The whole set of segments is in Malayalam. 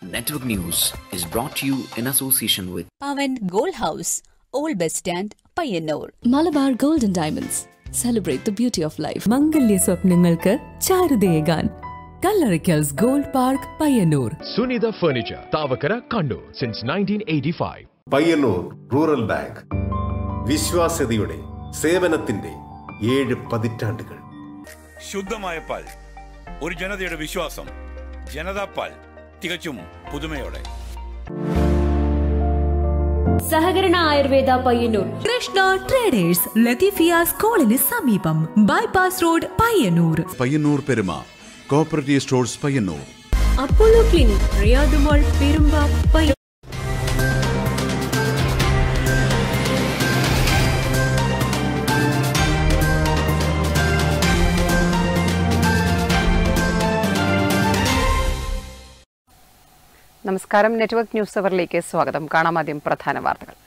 Network News is brought to you in association with Pavan gold house old bus stand Payyanur Malabar golden diamonds celebrate the beauty of life മംഗല്യ സ്വപ്നങ്ങൾക്ക് ചാരുതയേകാൻ Kallarikkals gold park Payyanur Sunitha Furniture, Tavakara, Kannur, since 1985. Payyanur rural bank വിശ്വാസ്യതയുടെ സേവനത്തിന്റെ ഏഴ് പതിറ്റാണ്ടുകൾ ശുദ്ധമായ പാൽ ഒരു ജനതയുടെ വിശ്വാസം ജനതാ പാൽ തികച്ചും പുതുമയോടെ സഹകരണ ആയുർവേദ പയ്യന്നൂർ കൃഷ്ണ ട്രേഡേഴ്സ് ലത്തീഫിയ സ്കൂളിന് സമീപം bypass road Payyanur Payyanur Peruma cooperative stores Payyanur Apollo clinic റിയാദുമോൾ പെരുമ്പ പയ്യ നമസ്കാരം നെറ്റ്വർക്ക് ന്യൂസ് അവറിലേക്ക് സ്വാഗതം കാണാം ആദ്യം പ്രധാന വാർത്തകൾ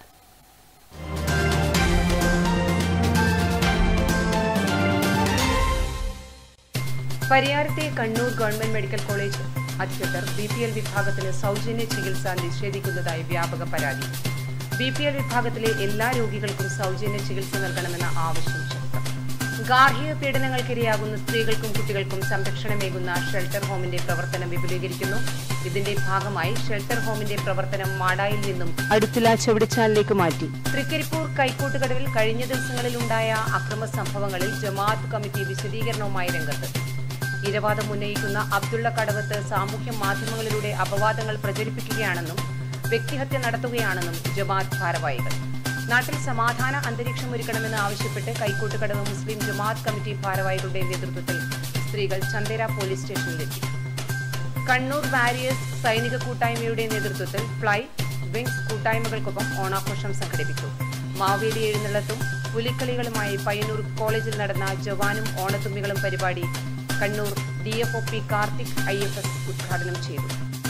പരിയാരത്തെ കണ്ണൂർ ഗവൺമെന്റ് മെഡിക്കൽ കോളേജ് അധികൃതർ ബി പി എൽ വിഭാഗത്തിന് സൗജന്യ ചികിത്സ നിഷേധിക്കുന്നതായി വ്യാപക പരാതി ബി പി എൽ വിഭാഗത്തിലെ എല്ലാ രോഗികൾക്കും സൗജന്യ ചികിത്സ നൽകണമെന്ന ആവശ്യം ശക്തം ഗാർഹിക പീഡനങ്ങൾക്കിരയാകുന്ന സ്ത്രീകൾക്കും കുട്ടികൾക്കും സംരക്ഷണമേകുന്ന ഷെൽട്ടർ ഹോമിന്റെ പ്രവർത്തനം വിപുലീകരിക്കുന്നു ഇതിന്റെ ഭാഗമായി ഷെൽട്ടർ ഹോമിന്റെ പ്രവർത്തനം മാടായിൽ നിന്നും അടുത്തുള്ള ചെവിടിച്ചാലിലേക്ക് മാറ്റി തൃക്കരിപ്പൂർ കൈക്കോട്ടുകടവിൽ കഴിഞ്ഞ ദിവസങ്ങളിലുണ്ടായ അക്രമ സംഭവങ്ങളിൽ ജമാഅത്ത് കമ്മിറ്റി വിശദീകരണവുമായി രംഗത്ത് ഇരവാദം ഉന്നയിക്കുന്ന അബ്ദുള്ള കടവത്ത് സാമൂഹ്യ മാധ്യമങ്ങളിലൂടെ അപവാദങ്ങൾ പ്രചരിപ്പിക്കുകയാണെന്നും വ്യക്തിഹത്യ നടത്തുകയാണെന്നും ജമാഅത്ത് ഭാരവാഹികൾ നാട്ടിൽ സമാധാന അന്തരീക്ഷം ഒരുക്കണമെന്ന് ആവശ്യപ്പെട്ട് കൈക്കോട്ടുകടവ് മുസ്ലിം ജമാഅത്ത് കമ്മിറ്റി ഭാരവാഹികളുടെ നേതൃത്വത്തിൽ സ്ത്രീകൾ ചന്ദേര പോലീസ് സ്റ്റേഷനിലെത്തി കണ്ണൂർ വാരിയേഴ്സ് സൈനിക കൂട്ടായ്മയുടെ നേതൃത്വത്തിൽ ഫ്ലൈ വിങ്സ് കൂട്ടായ്മകൾക്കൊപ്പം ഓണാഘോഷം സംഘടിപ്പിച്ചു മാവേലി എഴുന്നള്ളത്തും പുലിക്കളികളുമായി പയ്യന്നൂർ കോളേജിൽ നടന്ന ജവാനും ഓണത്തുമ്പികളും പരിപാടി Kannur D F O P Karthik I F S ഉദ്ഘാടനം ചെയ്തു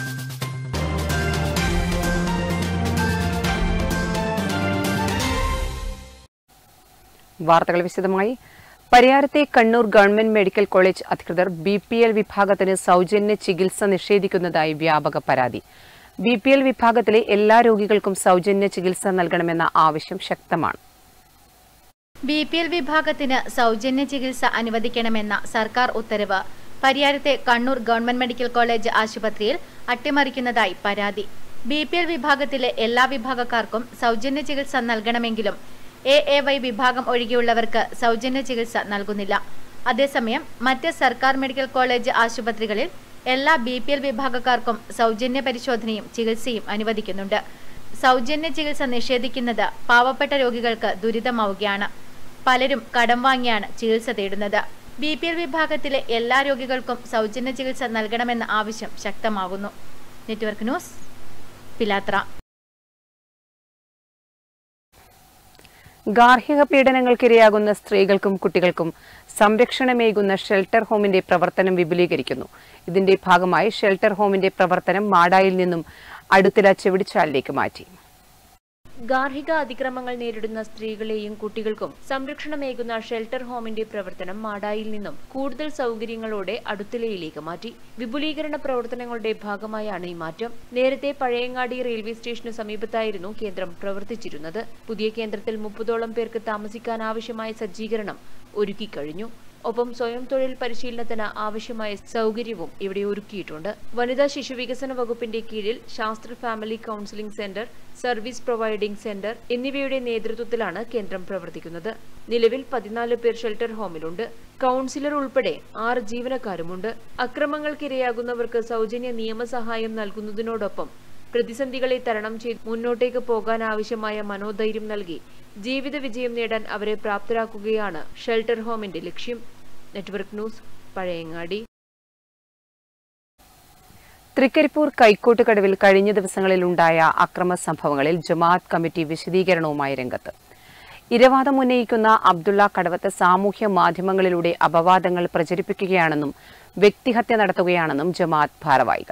വാർത്തകൾ വിശദമായി പരിയാരത്തെ കണ്ണൂർ ഗവൺമെന്റ് മെഡിക്കൽ കോളേജ് അധികൃതർ ബി പി എൽ വിഭാഗത്തിന് സൗജന്യ ചികിത്സ നിഷേധിക്കുന്നതായി വ്യാപക പരാതി ബി പി എൽ വിഭാഗത്തിലെ എല്ലാ രോഗികൾക്കും സൗജന്യ ചികിത്സ നൽകണമെന്ന ആവശ്യം ശക്തമാണ് ബി പി എൽ വിഭാഗത്തിന് സൗജന്യ ചികിത്സ അനുവദിക്കണമെന്ന സർക്കാർ ഉത്തരവ് പരിയാരത്തെ കണ്ണൂർ ഗവൺമെന്റ് മെഡിക്കൽ കോളേജ് ആശുപത്രിയിൽ അട്ടിമറിക്കുന്നതായി പരാതി ബി പി എൽ വിഭാഗത്തിലെ എല്ലാ വിഭാഗക്കാർക്കും സൗജന്യ ചികിത്സ നൽകണമെങ്കിലും എ എ വൈ വിഭാഗം ഒഴികെയുള്ളവർക്ക് സൗജന്യ ചികിത്സ നൽകുന്നില്ല അതേസമയം മറ്റ് സർക്കാർ മെഡിക്കൽ കോളേജ് ആശുപത്രികളിൽ എല്ലാ ബി പി എൽ വിഭാഗക്കാർക്കും സൗജന്യ പരിശോധനയും ചികിത്സയും അനുവദിക്കുന്നുണ്ട് സൗജന്യ ചികിത്സ നിഷേധിക്കുന്നത് പാവപ്പെട്ട രോഗികൾക്ക് ദുരിതമാവുകയാണ് പലരും കടം വാങ്ങിയാണ് ചികിത്സ തേടുന്നത് ബി പി എൽ വിഭാഗത്തിലെ എല്ലാ രോഗികൾക്കും സൗജന്യ ചികിത്സ നൽകണമെന്ന ആവശ്യം ശക്തമാകുന്നു നെറ്റ്വർക്ക് ന്യൂസ് പിലാത്ര ഗാർഹിക പീഡനങ്ങൾക്കിരയാകുന്ന സ്ത്രീകൾക്കും കുട്ടികൾക്കും സംരക്ഷണമേകുന്ന ഷെൽട്ടർ ഹോമിന്റെ പ്രവർത്തനം വിപുലീകരിക്കുന്നു ഇതിന്റെ ഭാഗമായി ഷെൽട്ടർ ഹോമിന്റെ പ്രവർത്തനം മാടായിൽ നിന്നും അടുത്തില ചെവിടിച്ചാലിലേക്ക് മാറ്റി ഗാർഹിക അതിക്രമങ്ങൾ നേരിടുന്ന സ്ത്രീകളെയും കുട്ടികൾക്കും സംരക്ഷണമേകുന്ന ഷെൽട്ടർ ഹോമിന്റെ പ്രവർത്തനം മാടായിൽ നിന്നും കൂടുതൽ സൗകര്യങ്ങളോടെ അടുത്തിലയിലേക്ക് മാറ്റി വിപുലീകരണ പ്രവർത്തനങ്ങളുടെ ഭാഗമായാണ് ഈ മാറ്റം നേരത്തെ പഴയങ്ങാടി റെയിൽവേ സ്റ്റേഷനു സമീപത്തായിരുന്നു കേന്ദ്രം പ്രവർത്തിച്ചിരുന്നത് പുതിയ കേന്ദ്രത്തിൽ മുപ്പതോളം പേർക്ക് താമസിക്കാൻ ആവശ്യമായ സജ്ജീകരണം ഒരുക്കിക്കഴിഞ്ഞു ഒപ്പം സ്വയം തൊഴിൽ പരിശീലനത്തിന് ആവശ്യമായ സൗകര്യവും ഇവിടെ ഒരുക്കിയിട്ടുണ്ട് വനിതാ ശിശു വികസന വകുപ്പിന്റെ കീഴിൽ ശാസ്ത്ര family counselling centre service providing centre എന്നിവയുടെ നേതൃത്വത്തിലാണ് കേന്ദ്രം പ്രവർത്തിക്കുന്നത് നിലവിൽ പതിനാല് പേർ ഷെൽട്ടർ ഹോമിലുണ്ട് കൗൺസിലർ ഉൾപ്പെടെ ആറ് ജീവനക്കാരുമുണ്ട് അക്രമങ്ങൾക്കിരയാകുന്നവർക്ക് സൗജന്യ നിയമസഹായം നൽകുന്നതിനോടൊപ്പം പ്രതിസന്ധികളെ തരണം ചെയ്ത് മുന്നോട്ടേക്ക് പോകാൻ ആവശ്യമായ മനോധൈര്യം നൽകി ജീവിത വിജയം നേടാൻ അവരെ പ്രാപ്തരാക്കുകയാണ് ഷെൽട്ടർ ഹോമിന്റെ ലക്ഷ്യം നെറ്റ്വർക്ക് ന്യൂസ് പഴയങ്ങാടി തൃക്കരിപ്പൂർ കൈക്കോട്ടുകടവിൽ കഴിഞ്ഞ ദിവസങ്ങളിലുണ്ടായ അക്രമ സംഭവങ്ങളിൽ ജമാഅത്ത് കമ്മിറ്റി വിശദീകരണവുമായി രംഗത്ത് ഇരവാദം ഉന്നയിക്കുന്ന അബ്ദുള്ള കടവത്ത് സാമൂഹ്യ മാധ്യമങ്ങളിലൂടെ അപവാദങ്ങൾ പ്രചരിപ്പിക്കുകയാണെന്നും വ്യക്തിഹത്യ നടത്തുകയാണെന്നും ജമാഅത്ത് ഭാരവാഹികൾ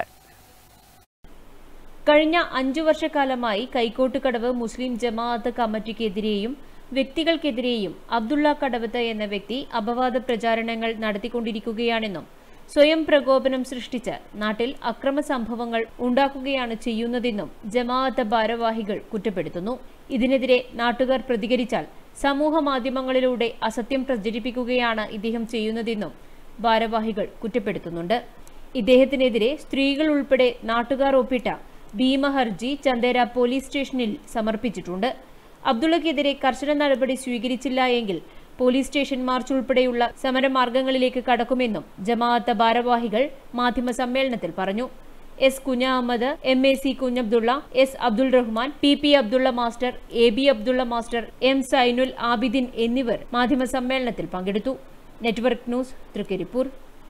കഴിഞ്ഞ അഞ്ചു വർഷക്കാലമായി കൈക്കോട്ടുകടവ് മുസ്ലിം ജമാഅത്ത് കമ്മിറ്റിക്കെതിരെയും വ്യക്തികൾക്കെതിരെയും അബ്ദുള്ള കടവത്ത് എന്ന വ്യക്തി അപവാദ പ്രചാരണങ്ങൾ നടത്തിക്കൊണ്ടിരിക്കുകയാണെന്നും സ്വയം പ്രകോപനം സൃഷ്ടിച്ച് നാട്ടിൽ അക്രമ സംഭവങ്ങൾ ഉണ്ടാക്കുകയാണ് ചെയ്യുന്നതെന്നും ജമാഅത്ത് ഭാരവാഹികൾ കുറ്റപ്പെടുത്തുന്നു ഇതിനെതിരെ നാട്ടുകാർ പ്രതികരിച്ചാൽ സമൂഹ മാധ്യമങ്ങളിലൂടെ അസത്യം പ്രചരിപ്പിക്കുകയാണ് ഇദ്ദേഹം ചെയ്യുന്നതെന്നും ഭാരവാഹികൾ കുറ്റപ്പെടുത്തുന്നുണ്ട് ഇദ്ദേഹത്തിനെതിരെ സ്ത്രീകൾ ഉൾപ്പെടെ നാട്ടുകാർ ഒപ്പിട്ട ഭീമഹർജി ചന്ദേര പോലീസ് സ്റ്റേഷനിൽ സമർപ്പിച്ചിട്ടുണ്ട് അബ്ദുള്ളക്കെതിരെ കർശന നടപടി സ്വീകരിച്ചില്ല എങ്കിൽ പോലീസ് സ്റ്റേഷൻ മാർച്ച് ഉൾപ്പെടെയുള്ള സമരമാർഗങ്ങളിലേക്ക് കടക്കുമെന്നും ജമാഅത്ത് ഭാരവാഹികൾ മാധ്യമ സമ്മേളനത്തിൽ പറഞ്ഞു S Kunha Ahmed M A C Kunhabdulla S Abdul Rahman P P Abdulla master A B Abdulla master M Zainul Abideen എന്നിവർ മാധ്യമ സമ്മേളനത്തിൽ പങ്കെടുത്തു നെറ്റ്വർക്ക് ന്യൂസ് തൃക്കരിപ്പൂർ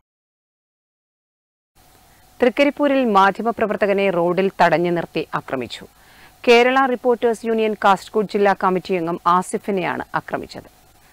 തൃക്കരിപ്പൂരിൽ മാധ്യമപ്രവർത്തകനെ റോഡിൽ തടഞ്ഞു നിർത്തി ആക്രമിച്ചു കേരള റിപ്പോർട്ടേഴ്സ് യൂണിയൻ കാസർഗോഡ് ജില്ലാ കമ്മിറ്റി അംഗം ആസിഫിനെയാണ് ആക്രമിച്ചത്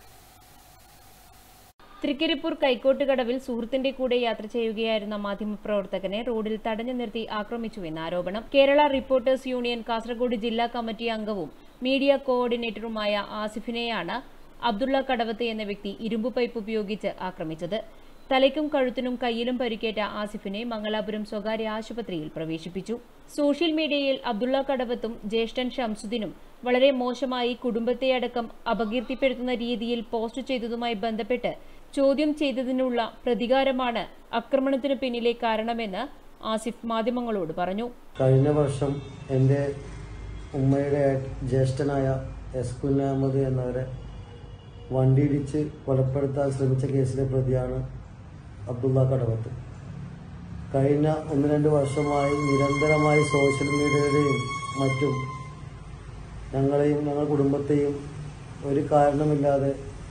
തൃക്കരിപ്പൂർ കൈക്കോട്ടുകടവിൽ സുഹൃത്തിന്റെ കൂടെ യാത്ര ചെയ്യുകയായിരുന്ന മാധ്യമപ്രവർത്തകനെ റോഡിൽ തടഞ്ഞു നിർത്തി ആക്രമിച്ചുവെന്ന് ആരോപണം കേരള റിപ്പോർട്ടേഴ്സ് യൂണിയൻ കാസർഗോഡ് ജില്ലാ കമ്മിറ്റി അംഗവും മീഡിയ കോർഡിനേറ്ററുമായ ആസിഫിനെയാണ് അബ്ദുള്ള കടവത്ത് എന്ന വ്യക്തി ഇരുമ്പു പൈപ്പ് ഉപയോഗിച്ച് ആക്രമിച്ചത് തലയ്ക്കും കഴുത്തിനും കയ്യിലും പരിക്കേറ്റ ആസിഫിനെ മംഗലാപുരം സ്വകാര്യ ആശുപത്രിയിൽ പ്രവേശിപ്പിച്ചു സോഷ്യൽ മീഡിയയിൽ അബ്ദുള്ള കടവത്തും ജ്യേഷ്ഠൻ ഷംസുദ്ദീനും വളരെ മോശമായി കുടുംബത്തെയടക്കം അപകീർത്തിപ്പെടുത്തുന്ന രീതിയിൽ പോസ്റ്റ് ചെയ്തതുമായി ബന്ധപ്പെട്ട് ചോദ്യം ചെയ്തതിനുള്ള പ്രതികാരമാണ് ആക്രമണത്തിന് പിന്നിലെ കാരണമെന്ന് ആസിഫ് മാധ്യമങ്ങളോട് പറഞ്ഞു കഴിഞ്ഞ വർഷം എൻ്റെ ഉമ്മയുടെ ജ്യേഷ്ഠനായ എസ് കുഞ്ഞഹമ്മദ് എന്നവരെ വണ്ടിയിടിച്ച് കൊലപ്പെടുത്താൻ ശ്രമിച്ച കേസിലെ പ്രതിയാണ് അബ്ദുള്ള കടവത്ത് കഴിഞ്ഞ ഒന്ന് രണ്ട് വർഷമായി നിരന്തരമായി സോഷ്യൽ മീഡിയയുടെയും മറ്റും ഞങ്ങളെയും ഞങ്ങളുടെ കുടുംബത്തെയും ഒരു കാരണമില്ലാതെ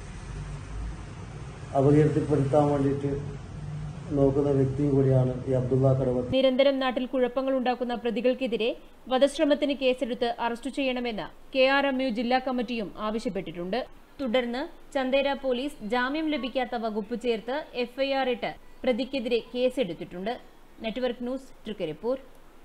അപകീർത്തിപ്പെടുത്താൻ വേണ്ടിയിട്ട് നോക്കുന്ന വ്യക്തിയും കൂടിയാണ് ഈ അബ്ദുള്ള കടവത്ത് നിരന്തരം നാട്ടിൽ കുഴപ്പങ്ങൾ ഉണ്ടാക്കുന്ന പ്രതികൾക്കെതിരെ വധശ്രമത്തിന് കേസെടുത്ത് അറസ്റ്റ് ചെയ്യണമെന്ന് കെ ആർ എം യു ജില്ലാ കമ്മിറ്റിയും ആവശ്യപ്പെട്ടിട്ടുണ്ട് തുടർന്ന് ചന്ദേര പോലീസ് ജാമ്യം ലഭിക്കാത്ത വകുപ്പ് ചേർത്ത് എഫ്ഐആർ ഇട്ട് പ്രതിക്കെതിരെ കേസെടുത്തിട്ടുണ്ട് നെറ്റ്വർക്ക് ന്യൂസ് തൃക്കരിപ്പൂർ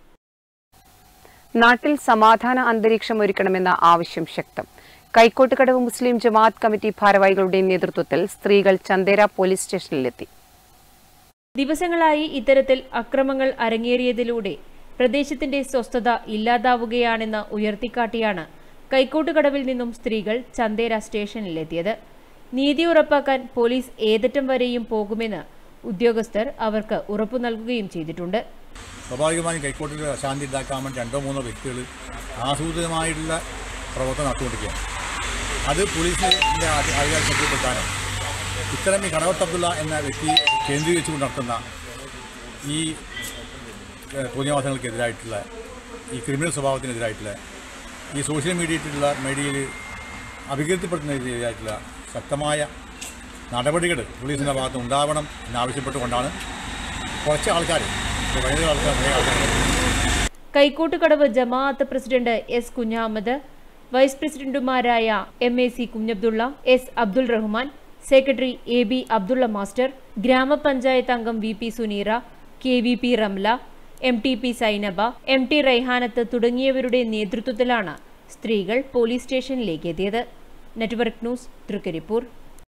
നാട്ടിൽ സമാധാന അന്തരീക്ഷം ഒരുക്കണമെന്ന ആവശ്യം ശക്തം കൈക്കോട്ടുകടവ് മുസ്ലിം ജമാഅത്ത് കമ്മിറ്റി ഭാരവാഹികളുടെ നേതൃത്വത്തിൽ സ്ത്രീകൾ ചന്ദേര പോലീസ് സ്റ്റേഷനിലെത്തി ദിവസങ്ങളായി ഇത്തരത്തിൽ അക്രമങ്ങൾ അരങ്ങേറിയതിലൂടെ പ്രദേശത്തിന്റെ സ്വസ്ഥത ഇല്ലാതാവുകയാണെന്ന് ഉയർത്തിക്കാട്ടിയാണ് കൈക്കോട്ടുകടവിൽ നിന്നും സ്ത്രീകൾ ചന്ദേര സ്റ്റേഷനിലെത്തിയത് നീതി ഉറപ്പാക്കാൻ പോലീസ് ഏതറ്റം വരെയും പോകുമെന്ന് ഉദ്യോഗസ്ഥർ അവർക്ക് ഉറപ്പു നൽകുകയും ചെയ്തിട്ടുണ്ട് സ്വാഭാവികമായും കൈക്കോട്ടിൽ അശാന്തി ഉണ്ടാക്കാൻ വേണ്ടി രണ്ടോ മൂന്നോ വ്യക്തികൾ ആസൂത്രിതമായിട്ടുള്ള പ്രവർത്തനം നടത്തിക്കൊണ്ടിരിക്കുകയാണ് അത് പോലീസിൻ്റെ അധികാര ശക്തിപ്പെടുത്താനോ ഇത്തരം ഈ കടവത്ത് അബ്ദുള്ള എന്ന വ്യക്തി കേന്ദ്രീകരിച്ചുകൊണ്ട് നടത്തുന്ന ഈ തോന്നിയവാസങ്ങൾക്കെതിരായിട്ടുള്ള ഈ ക്രിമിനൽ സ്വഭാവത്തിനെതിരായിട്ടുള്ള ഈ സോഷ്യൽ മീഡിയയിലുള്ള മീഡിയയിൽ അപകീർത്തിപ്പെടുത്തുന്നതിനെതിരായിട്ടുള്ള ശക്തമായ നടപടികൾ പോലീസിൻ്റെ ഭാഗത്ത് ഉണ്ടാവണം എന്നാവശ്യപ്പെട്ടുകൊണ്ടാണ് കുറച്ച് ആൾക്കാർ വനിത ആൾക്കാർ കുറേ ആൾക്കാർ Kaikottukadavu Jamaat president S Kunhamath vice പ്രസിഡന്റുമാരായ M A C Kunhabdulla S Abdul Rahman secretary A B Abdulla master ഗ്രാമപഞ്ചായത്ത് അംഗം V P Suneera K V P Ramla M T P Sainaba M T Raihanath തുടങ്ങിയവരുടെ നേതൃത്വത്തിലാണ് സ്ത്രീകൾ പോലീസ് സ്റ്റേഷനിലേക്ക് എത്തിയത് network news Trikaripur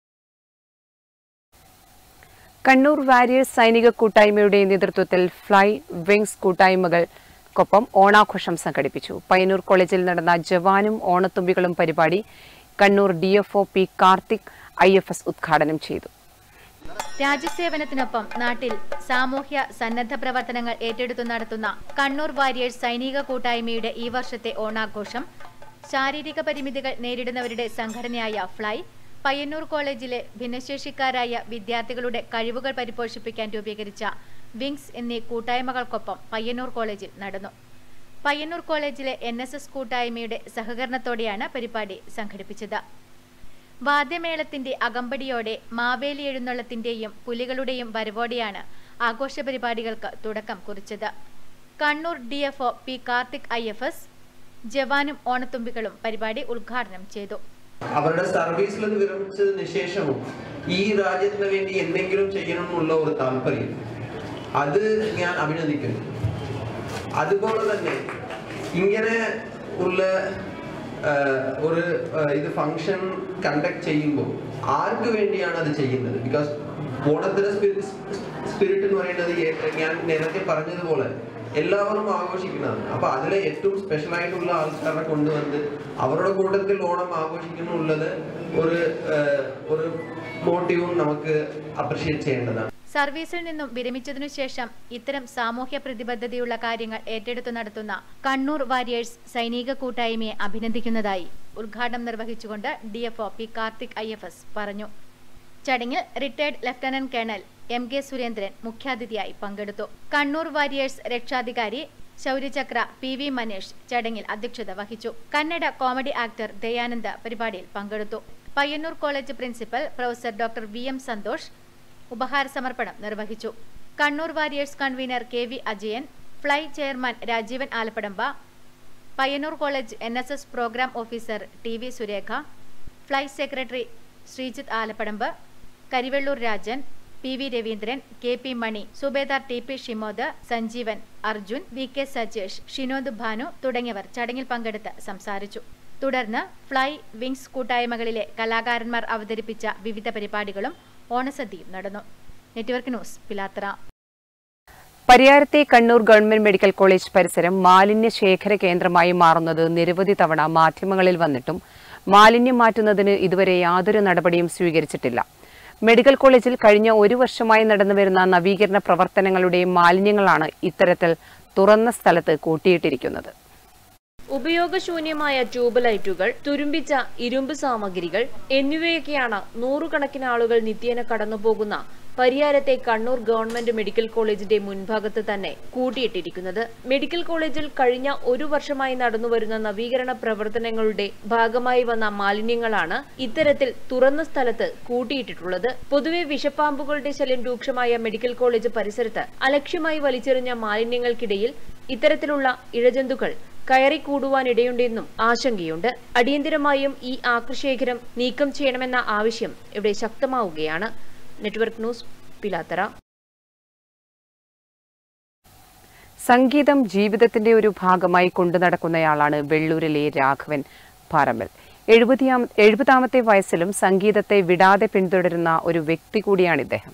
Kannur warriors സൈനിക കൂട്ടായ്മയുടെ നേതൃത്വത്തിൽ ഫ്ലൈ വിങ്സ് കൂട്ടായ്മകൾക്കൊപ്പം ഓണാഘോഷം സംഘടിപ്പിച്ചു പയ്യന്നൂർ കോളേജിൽ നടന്ന ജവാനും ഓണത്തുമ്പികളും പരിപാടി Kannur D F O P Karthik I F S ഉദ്ഘാടനം ചെയ്തു രാജ്യസേവനത്തിനൊപ്പം നാട്ടിൽ സാമൂഹ്യ സന്നദ്ധ പ്രവർത്തനങ്ങൾ ഏറ്റെടുത്തു നടത്തുന്ന കണ്ണൂർ വാരിയേഴ്സ് സൈനിക കൂട്ടായ്മയുടെ ഈ വർഷത്തെ ഓണാഘോഷം ശാരീരിക പരിമിതികൾ നേരിടുന്നവരുടെ സംഘടനയായ ഫ്ലൈ പയ്യന്നൂർ കോളേജിലെ ഭിന്നശേഷിക്കാരായ വിദ്യാർത്ഥികളുടെ കഴിവുകൾ പരിപോഷിപ്പിക്കാൻ രൂപീകരിച്ച വിങ്സ് എന്നീ കൂട്ടായ്മകൾക്കൊപ്പം പയ്യന്നൂർ കോളേജിൽ നടന്നു പയ്യന്നൂർ കോളേജിലെ എൻ എസ് എസ് കൂട്ടായ്മയുടെ സഹകരണത്തോടെയാണ് പരിപാടി സംഘടിപ്പിച്ചത് വാദ്യമേളത്തിന്റെ അകമ്പടിയോടെ മാവേലി എഴുന്നള്ളത്തിന്റെയും പുലികളുടെയും വരവോടെയാണ് ആഘോഷ പരിപാടികൾക്ക് തുടക്കം കുറിച്ചത് Kannur D F O P Karthik I F S ജവാനും ഓണത്തുമ്പികളും പരിപാടി ഉദ്ഘാടനം ചെയ്തു അവരുടെ സർവീസിൽ നിന്ന് വിരമിച്ചതിന് ശേഷവും ഈ രാജ്യത്തിന് വേണ്ടി എന്തെങ്കിലും ചെയ്യണം എന്നുള്ള ഒരു താല്പര്യം അത് ഞാൻ അഭിനന്ദിക്കുന്നു അതുപോലെ തന്നെ ഇങ്ങനെ ഉള്ള ഒരു ഇത് ഫങ്ഷൻ കണ്ടക്ട് ചെയ്യുമ്പോൾ ആർക്ക് വേണ്ടിയാണ് അത് ചെയ്യുന്നത് ബിക്കോസ് ഓണത്തിന് സ്പിരിറ്റ് എന്ന് പറയുന്നത് ഏ- ഞാൻ നേരത്തെ പറഞ്ഞതുപോലെ എല്ലാവരും ആഘോഷിക്കുന്നതാണ് അപ്പൊ അതിലെ ഏറ്റവും സ്പെഷ്യൽ ആയിട്ടുള്ള ആൾക്കാരെ കൊണ്ടുവന്ന് അവരുടെ കൂട്ടത്തിൽ ഓണം ആഘോഷിക്കുന്നുള്ളത് ഒരു ഏഹ്, ഒരു മോട്ടീവും നമുക്ക് അപ്രിഷിയേറ്റ് ചെയ്യേണ്ടതാണ് സർവീസിൽ നിന്നും വിരമിച്ചതിനു ശേഷം ഇത്തരം സാമൂഹ്യ പ്രതിബദ്ധതയുള്ള കാര്യങ്ങൾ ഏറ്റെടുത്തു നടത്തുന്ന കണ്ണൂർ വാരിയേഴ്സ് സൈനിക കൂട്ടായ്മയെ അഭിനന്ദിക്കുന്നതായി ഉദ്ഘാടനം നിർവഹിച്ചുകൊണ്ട് D F O P Karthik I F S പറഞ്ഞു ചടങ്ങിൽ retired lieutenant colonel M K Surendran മുഖ്യാതിഥിയായി പങ്കെടുത്തു കണ്ണൂർ വാരിയേഴ്സ് രക്ഷാധികാരി ശൗര്യചക്ര പി വി മനീഷ് ചടങ്ങിൽ അധ്യക്ഷത വഹിച്ചു കന്നഡ കോമഡി ആക്ടർ ദയാനന്ദ് പരിപാടിയിൽ പങ്കെടുത്തു Payyanur college principal professor doctor V M Santhosh ഉപഹാര സമർപ്പണം നിർവഹിച്ചു Kannur warriors convener K V Ajayan fly chairman Rajeevan Alappadamba Payyanur college N S S programme officer T V Surekha fly secretary Sreejith Alappadamba Karivellur Rajan P V Raveendran K P Mani subedar T P Shimod Sanjeevan Arjun V K Sajesh Shinod Bhanu തുടങ്ങിയവർ ചടങ്ങിൽ പങ്കെടുത്ത് സംസാരിച്ചു തുടർന്ന് ഫ്ലൈ വിങ്സ് കൂട്ടായ്മകളിലെ കലാകാരന്മാർ അവതരിപ്പിച്ച വിവിധ പരിപാടികളും ഓണസദ്യയും നടന്നു നെറ്റ്വർക്ക് ന്യൂസ് പിലാത്തറ പരിയാരത്തെ കണ്ണൂർ ഗവൺമെന്റ് മെഡിക്കൽ കോളേജ് പരിസരം മാലിന്യ ശേഖര കേന്ദ്രമായി മാറുന്നത് നിരവധി തവണ മാധ്യമങ്ങളിൽ വന്നിട്ടും മാലിന്യം മാറ്റുന്നതിന് ഇതുവരെ യാതൊരു നടപടിയും സ്വീകരിച്ചിട്ടില്ല മെഡിക്കൽ കോളേജിൽ കഴിഞ്ഞ ഒരു വർഷമായി നടന്നുവരുന്ന നവീകരണ പ്രവർത്തനങ്ങളുടെ മാലിന്യങ്ങളാണ് ഇത്തരത്തിൽ തുറന്ന സ്ഥലത്ത് കൂട്ടിയിട്ടിരിക്കുന്നത് ഉപയോഗശൂന്യമായ ട്യൂബ് ലൈറ്റുകൾ തുരുമ്പിച്ച ഇരുമ്പ് സാമഗ്രികൾ എന്നിവയൊക്കെയാണ് നൂറുകണക്കിന് ആളുകൾ നിത്യേന കടന്നുപോകുന്ന പരിയാരത്തെ കണ്ണൂർ ഗവൺമെന്റ് മെഡിക്കൽ കോളേജിന്റെ മുൻഭാഗത്ത് തന്നെ കൂട്ടിയിട്ടിരിക്കുന്നത് മെഡിക്കൽ കോളേജിൽ കഴിഞ്ഞ ഒരു വർഷമായി നടന്നുവരുന്ന നവീകരണ പ്രവർത്തനങ്ങളുടെ ഭാഗമായി വന്ന മാലിന്യങ്ങളാണ് ഇത്തരത്തിൽ തുറന്ന സ്ഥലത്ത് കൂട്ടിയിട്ടിട്ടുള്ളത് പൊതുവെ വിഷപ്പാമ്പുകളുടെ ശല്യം രൂക്ഷമായ മെഡിക്കൽ കോളേജ് പരിസരത്ത് അലക്ഷ്യമായി വലിച്ചെറിഞ്ഞ മാലിന്യങ്ങൾക്കിടയിൽ ഇത്തരത്തിലുള്ള ഇഴജന്തുക്കൾ കയറിക്കൂടുവാനിടയുണ്ടെന്നും ആശങ്കയുണ്ട് അടിയന്തരമായും ഈ ആക്രശേഖരം നീക്കം ചെയ്യണമെന്ന ആവശ്യം ഇവിടെ ശക്തമാവുകയാണ് നെറ്റ്വർക്ക് ന്യൂസ് പിലാത്തറ സംഗീതം ജീവിതത്തിന്റെ ഒരു ഭാഗമായി കൊണ്ടു നടക്കുന്നയാളാണ് വെള്ളൂരിലെ രാഘവൻ പാറമ്മൽ എഴുപതിയാം എഴുപതാമത്തെ വയസ്സിലും സംഗീതത്തെ വിടാതെ പിന്തുടരുന്ന ഒരു വ്യക്തി കൂടിയാണ് ഇദ്ദേഹം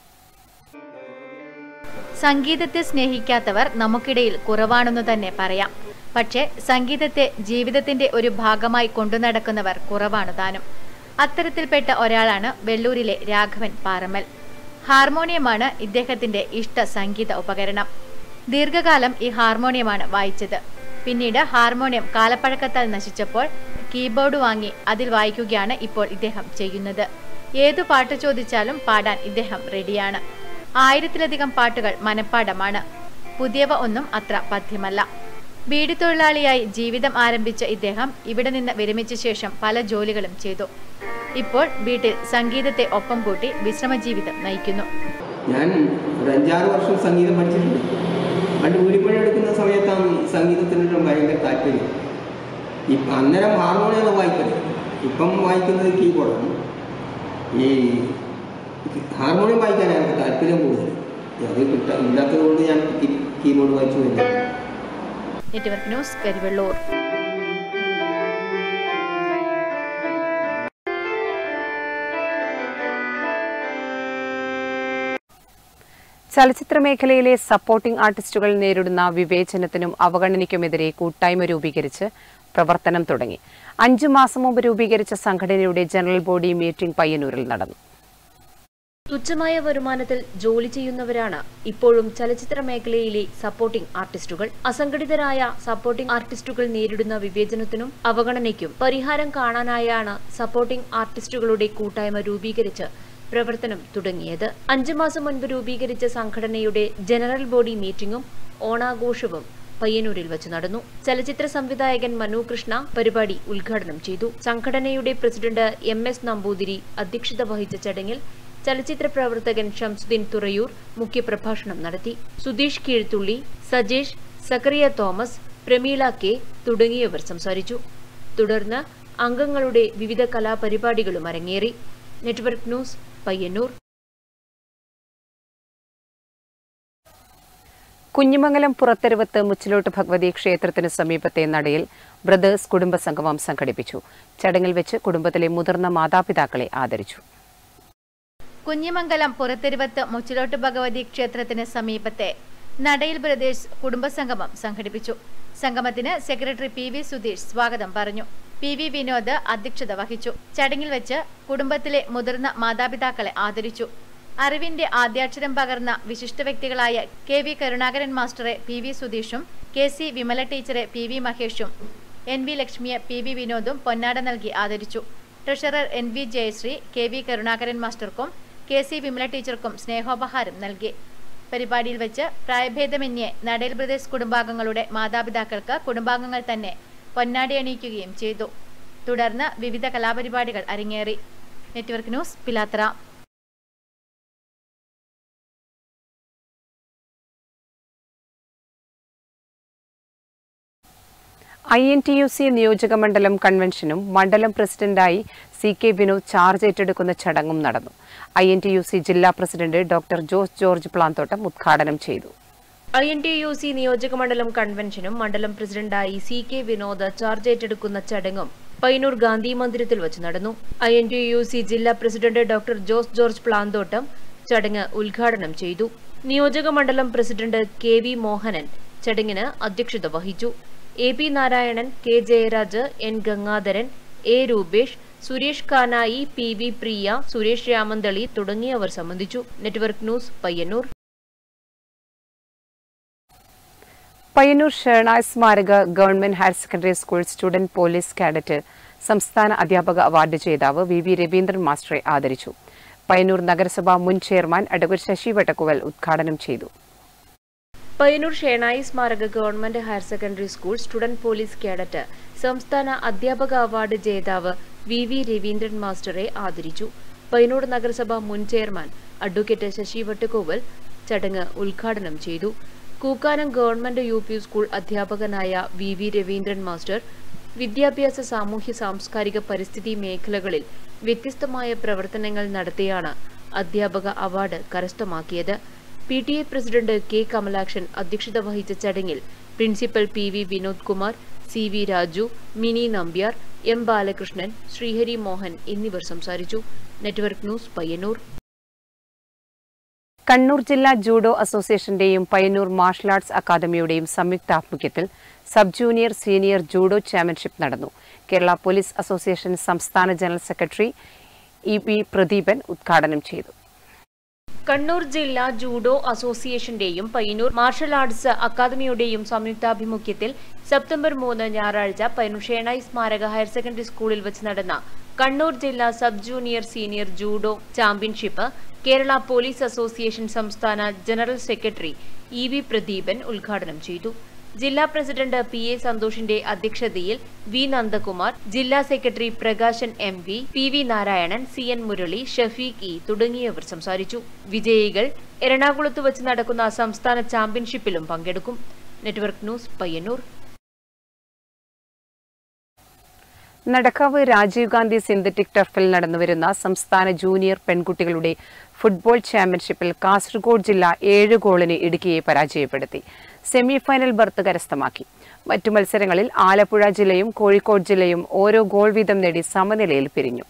സംഗീതത്തെ സ്നേഹിക്കാത്തവർ നമുക്കിടയിൽ കുറവാണെന്നു തന്നെ പറയാം പക്ഷേ സംഗീതത്തെ ജീവിതത്തിന്റെ ഒരു ഭാഗമായി കൊണ്ടുനടക്കുന്നവർ കുറവാണ് താനും അത്തരത്തിൽപ്പെട്ട ഒരാളാണ് വെള്ളൂരിലെ രാഘവൻ പാറമ്മൽ ഹാർമോണിയമാണ് ഇദ്ദേഹത്തിന്റെ ഇഷ്ട സംഗീത ഉപകരണം ദീർഘകാലം ഈ ഹാർമോണിയമാണ് വായിച്ചത് പിന്നീട് ഹാർമോണിയം കാലപ്പഴക്കത്താൽ നശിച്ചപ്പോൾ കീബോർഡ് വാങ്ങി അതിൽ വായിക്കുകയാണ് ഇപ്പോൾ ഇദ്ദേഹം ചെയ്യുന്നത് ഏതു പാട്ട് ചോദിച്ചാലും പാടാൻ ഇദ്ദേഹം റെഡിയാണ് ആയിരത്തിലധികം പാട്ടുകൾ മനഃപ്പാടമാണ് പുതിയവ ഒന്നും അത്ര പഥ്യമല്ല ബീഡി തൊഴിലാളിയായി ജീവിതം ആരംഭിച്ച ഇദ്ദേഹം ഇവിടെ നിന്ന് വിരമിച്ച ശേഷം പല ജോലികളും ചെയ്തു ഇപ്പോൾ വീട്ടിൽ സംഗീതത്തെ ഒപ്പം കൂട്ടി വിശ്രമജീവിതം നയിക്കുന്നു ഞാൻ ഒരു അഞ്ചാറ് വർഷം സംഗീതം പഠിച്ചിട്ടുണ്ട് പണ്ട് വീടിപ്പണി എടുക്കുന്ന സമയത്താണ് സംഗീതത്തിനൊരു ഭയങ്കര താല്പര്യം ഇപ്പം അന്നേരം ഹാർമോണിയാണ് വായിക്കല് ഇപ്പം വായിക്കുന്നത് കീബോർഡാണ് ഈ ഹാർമോണിയം വായിക്കാൻ എനിക്ക് താല്പര്യം കൂടുതൽ അത് കിട്ട ഇല്ലാത്തത് കൊണ്ട് ഞാൻ കീ- കീബോർഡ് വായിച്ചു വരുന്നത് നെറ്റ്വർക്ക് ന്യൂസ് കരിവെള്ളൂർ ചലച്ചിത്ര മേഖലയിലെ സപ്പോർട്ടിംഗ് ആർട്ടിസ്റ്റുകൾ നേരിടുന്ന വിവേചനത്തിനും അവഗണനയ്ക്കുമെതിരെ കൂട്ടായ്മ രൂപീകരിച്ച് പ്രവർത്തനം തുടങ്ങി അഞ്ചു മാസം മുമ്പ് രൂപീകരിച്ച സംഘടനയുടെ ജനറൽ ബോഡി മീറ്റിംഗ് പയ്യന്നൂരിൽ നടന്നു തുച്ഛമായ വരുമാനത്തിൽ ജോലി ചെയ്യുന്നവരാണ് ഇപ്പോഴും ചലച്ചിത്ര മേഖലയിലെ സപ്പോർട്ടിംഗ് ആർട്ടിസ്റ്റുകൾ അസംഘടിതരായ സപ്പോർട്ടിംഗ് ആർട്ടിസ്റ്റുകൾ നേരിടുന്ന വിവേചനത്തിനും അവഗണനയ്ക്കും പരിഹാരം കാണാനായാണ് സപ്പോർട്ടിംഗ് ആർട്ടിസ്റ്റുകളുടെ കൂട്ടായ്മ രൂപീകരിച്ച് പ്രവർത്തനം തുടങ്ങിയത് അഞ്ചു മാസം മുൻപ് രൂപീകരിച്ച സംഘടനയുടെ ജനറൽ ബോഡി മീറ്റിംഗും ഓണാഘോഷവും പയ്യന്നൂരിൽ വെച്ച് നടന്നു ചലച്ചിത്ര സംവിധായകൻ മനു കൃഷ്ണ പരിപാടി ഉദ്ഘാടനം ചെയ്തു സംഘടനയുടെ പ്രസിഡന്റ് എം എസ് നമ്പൂതിരി അധ്യക്ഷത വഹിച്ച ചടങ്ങിൽ ചലച്ചിത്ര പ്രവർത്തകൻ ഷംസുദ്ദീൻ തുറയൂർ മുഖ്യപ്രഭാഷണം നടത്തി സുധീഷ് കീഴ്ത്തുള്ളി സജേഷ് സക്കറിയ തോമസ് പ്രമീള കെ തുടങ്ങിയവർ സംസാരിച്ചു തുടർന്ന് അംഗങ്ങളുടെ വിവിധ കലാപരിപാടികളും അരങ്ങേറി നെറ്റ്വർക്ക് ന്യൂസ് പയ്യന്നൂർ കുഞ്ഞിമംഗലം പുറത്തെരുവത്ത് മുച്ചിലോട്ട് ഭഗവതി ക്ഷേത്രത്തിന് സമീപത്തെ നടയിൽ ബ്രദേഴ്സ് കുടുംബസംഗമം സംഘടിപ്പിച്ചു ചടങ്ങിൽ വെച്ച് കുടുംബത്തിലെ മുതിർന്ന മാതാപിതാക്കളെ ആദരിച്ചു കുഞ്ഞിമംഗലം പുറത്തെരുവത്ത് മുച്ചിലോട്ട് ഭഗവതി ക്ഷേത്രത്തിന് സമീപത്തെ നടയിൽ ബ്രദേഴ്സ് കുടുംബസംഗമം സംഘടിപ്പിച്ചു സംഗമത്തിന് സെക്രട്ടറി പി വി സുധീഷ് സ്വാഗതം പറഞ്ഞു പി വി വിനോദ് അധ്യക്ഷത വഹിച്ചു ചടങ്ങിൽ വെച്ച് കുടുംബത്തിലെ മുതിർന്ന മാതാപിതാക്കളെ ആദരിച്ചു അറിവിന്റെ ആദ്യാക്ഷരം പകർന്ന വിശിഷ്ട വ്യക്തികളായ കെ വി കരുണാകരൻ മാസ്റ്ററെ പി വി സുധീഷും കെ സി വിമല ടീച്ചറെ പി വി മഹേഷും എൻ വി ലക്ഷ്മിയെ പി വി വിനോദും പൊന്നാട നൽകി ആദരിച്ചു treasurer N V Jayasree K V Karunakaran മാസ്റ്റർക്കും കെ സി വിമല ടീച്ചർക്കും സ്നേഹോപഹാരം നൽകി പരിപാടിയിൽ വെച്ച് പ്രായഭേദമന്യേ നടേൽ ബ്രദേഴ്സ് കുടുംബാംഗങ്ങളുടെ മാതാപിതാക്കൾക്ക് കുടുംബാംഗങ്ങൾ തന്നെ പൊന്നാടി അണിയിക്കുകയും ചെയ്തു തുടർന്ന് വിവിധ കലാപരിപാടികൾ അരങ്ങേറി network news Pilathara I N T U C നിയോജക മണ്ഡലം കൺവെൻഷനും മണ്ഡലം പ്രസിഡന്റായി സി കെ വിനോദ് ചാർജ് ഏറ്റെടുക്കുന്ന ചടങ്ങും നടന്നു I N T U C ജില്ലാ പ്രസിഡന്റ് ഡോക്ടർ ജോസ് ജോർജ് പ്ലാന്തോട്ടം ഉദ്ഘാടനം ചെയ്തു I N T U C നിയോജകമണ്ഡലം കൺവെൻഷനും മണ്ഡലം പ്രസിഡന്റായി സി കെ വിനോദ് ചാർജ് ഏറ്റെടുക്കുന്ന ചടങ്ങും പയ്യന്നൂർ ഗാന്ധി മന്ദിരത്തിൽ വെച്ച് നടന്നു I N T U C ജില്ലാ പ്രസിഡന്റ് ഡോക്ടർ ജോസ് ജോർജ് പ്ലാന്തോട്ടം ചടങ്ങ് ഉദ്ഘാടനം ചെയ്തു നിയോജകമണ്ഡലം പ്രസിഡന്റ് കെ വി മോഹനൻ ചടങ്ങിന് അധ്യക്ഷത വഹിച്ചു A P Narayanan K Jayaraj N Gangadharan A Rupesh Suresh Kanayi P V Priya Suresh Ramanthali തുടങ്ങിയവർ സംബന്ധിച്ചു നെറ്റ്വർക്ക് ന്യൂസ് പയ്യന്നൂർ പയ്യന്നൂർ ഷെർണായ് സ്മാരക government higher secondary school student police cadet സംസ്ഥാന അധ്യാപക അവാർഡ് ജേതാവ് വി വി രവീന്ദ്രൻ മാസ്റ്ററെ ആദരിച്ചു പയ്യന്നൂർ നഗരസഭ മുൻ ചെയർമാൻ അഡ്വക്കേറ്റ് ശശി വട്ടക്കുവൽ ഉദ്ഘാടനം ചെയ്തു പയ്യന്നൂർ ഷേണായി സ്മാരക government higher secondary school student police cadet സംസ്ഥാന അധ്യാപക അവാർഡ് ജേതാവ് വി വി രവീന്ദ്രൻ മാസ്റ്ററെ ആദരിച്ചു പയ്യന്നൂർ നഗരസഭ മുൻ ചെയർമാൻ അഡ്വക്കേറ്റ് ശശി വട്ടുകോവൽ ചടങ്ങ് ഉദ്ഘാടനം ചെയ്തു Kookkanam government U P school അധ്യാപകനായ വി വി രവീന്ദ്രൻ മാസ്റ്റർ വിദ്യാഭ്യാസ സാമൂഹ്യ സാംസ്കാരിക പരിസ്ഥിതി മേഖലകളിൽ വ്യത്യസ്തമായ പ്രവർത്തനങ്ങൾ നടത്തിയാണ് അധ്യാപക അവാർഡ് കരസ്ഥമാക്കിയത് P T A president K Kamalakshan അധ്യക്ഷത വഹിച്ച ചടങ്ങിൽ principal P V Vinod Kumar C V Raju Mini Nambiar M Balakrishnan Sreehari Mohan എന്നിവർ സംസാരിച്ചു നെറ്റ്വർക്ക് ന്യൂസ് പയ്യന്നൂർ കണ്ണൂർ ജില്ലാ ജൂഡോ അസോസിയേഷന്റെയും പയ്യന്നൂർ മാർഷൽ ആർട്സ് അക്കാദമിയുടെയും സംയുക്താഭിമുഖ്യത്തിൽ sub junior senior judo championship നടന്നു കേരള പോലീസ് അസോസിയേഷൻ സംസ്ഥാന general secretary E P Pradeepan ഉദ്ഘാടനം ചെയ്തു കണ്ണൂർ ജില്ലാ ജൂഡോ അസോസിയേഷന്റെയും പയ്യന്നൂർ മാർഷൽ ആർട്സ് അക്കാദമിയുടെയും സംയുക്താഭിമുഖ്യത്തിൽ സെപ്റ്റംബർ മൂന്ന് ഞായറാഴ്ച പയ്യന്നൂർ ഷേണായി സ്മാരക ഹയർ സെക്കൻഡറി സ്കൂളിൽ വെച്ച് നടന്ന കണ്ണൂർ ജില്ലാ sub junior senior judo championship Kerala police association സംസ്ഥാന general secretary E V Pradeepan ഉദ്ഘാടനം ചെയ്തു ജില്ലാ പ്രസിഡന്റ് പി എ സന്തോഷിന്റെ അധ്യക്ഷതയിൽ വി നന്ദകുമാർ ജില്ലാ secretary Prakashan M V P V Narayanan C N Murali Shafeeq E തുടങ്ങിയവർ സംസാരിച്ചു വിജയികൾ എറണാകുളത്ത് വെച്ച് നടക്കുന്ന സംസ്ഥാന ചാമ്പ്യൻഷിപ്പിലും പങ്കെടുക്കും network news Payyanur Nadakkavu Rajiv Gandhi synthetic ടർഫിൽ നടന്നുവരുന്ന സംസ്ഥാന ജൂനിയർ പെൺകുട്ടികളുടെ ഫുട്ബോൾ ചാമ്പ്യൻഷിപ്പിൽ കാസർഗോഡ് ജില്ല ഏഴ് ഗോളിന് ഇടുക്കിയെ പരാജയപ്പെടുത്തി സെമിഫൈനൽ ബർത്ത് കരസ്ഥമാക്കി മറ്റു മത്സരങ്ങളിൽ ആലപ്പുഴ ജില്ലയും കോഴിക്കോട് ജില്ലയും ഓരോ ഗോൾ വീതം നേടി സമനിലയിൽ പിരിഞ്ഞു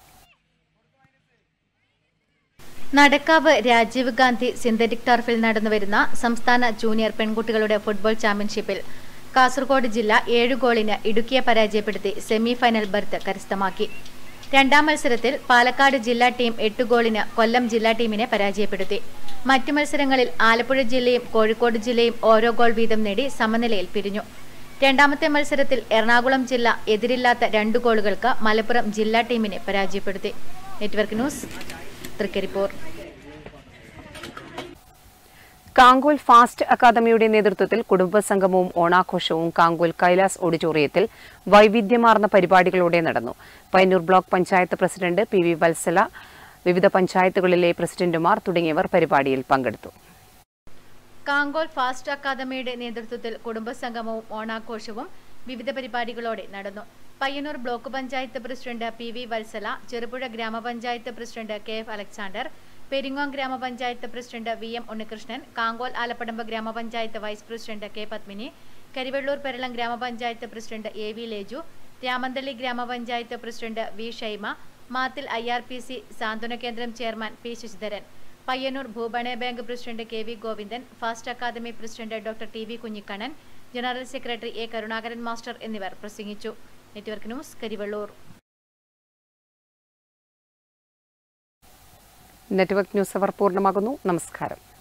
നടക്കാവ് രാജീവ് ഗാന്ധി സിന്തറ്റിക് ടർഫിൽ നടന്നുവരുന്ന സംസ്ഥാന ജൂനിയർ പെൺകുട്ടികളുടെ ഫുട്ബോൾ ചാമ്പ്യൻഷിപ്പിൽ കാസർഗോഡ് ജില്ല ഏഴ് ഗോളിന് ഇടുക്കിയെ പരാജയപ്പെടുത്തി സെമിഫൈനൽ ബർത്ത് കരസ്ഥമാക്കി രണ്ടാം മത്സരത്തിൽ പാലക്കാട് ജില്ലാ ടീം എട്ട് ഗോളിന് കൊല്ലം ജില്ലാ ടീമിനെ പരാജയപ്പെടുത്തി മറ്റു മത്സരങ്ങളിൽ ആലപ്പുഴ ജില്ലയും കോഴിക്കോട് ജില്ലയും ഓരോ ഗോൾ വീതം നേടി സമനിലയിൽ പിരിഞ്ഞു രണ്ടാമത്തെ മത്സരത്തിൽ എറണാകുളം ജില്ല എതിരില്ലാത്ത രണ്ട് ഗോളുകൾക്ക് മലപ്പുറം ജില്ലാ ടീമിനെ പരാജയപ്പെടുത്തി network news Trikaripur Kankol fast അക്കാദമിയുടെ നേതൃത്വത്തിൽ കുടുംബസംഗമവും ഓണാഘോഷവും കാങ്കോൽ കൈലാസ് ഓഡിറ്റോറിയത്തിൽ വൈവിധ്യമാർന്ന പരിപാടികളോടെ നടന്നു Payyanur block panchayat president P V Valsala വിവിധ പഞ്ചായത്തുകളിലെ പ്രസിഡന്റുമാർ തുടങ്ങിയവർ പരിപാടിയിൽ പങ്കെടുത്തു കാങ്കോൽ ഫാസ്റ്റ് അക്കാദമിയുടെ നേതൃത്വത്തിൽ കുടുംബസംഗമവും ഓണാഘോഷവും വിവിധ പരിപാടികളോടെ നടന്നു Payyanur block panchayat president P V Valsala Cherupuzha ഗ്രാമപഞ്ചായത്ത് president K F Alexander Peringome ഗ്രാമപഞ്ചായത്ത് president V M Unnikrishnan Kankol Alappadamba ഗ്രാമപഞ്ചായത്ത് vice president K Padmini Karivellur Peralam ഗ്രാമപഞ്ചായത്ത് president A V Leju Ramanthali ഗ്രാമപഞ്ചായത്ത് president V Shaima Mathil I R P C സാന്ത്വന കേന്ദ്രം ചെയർമാൻ പി ശശിധരൻ പയ്യന്നൂർ ഭൂപണ bank president K V Govindan fast academy president doctor T V Kunhikannan general secretary A Karunakaran master എന്നിവർ പ്രസംഗിച്ചു network news Karivellur network news അവർ പൂർണ്ണമാകുന്നു നമസ്കാരം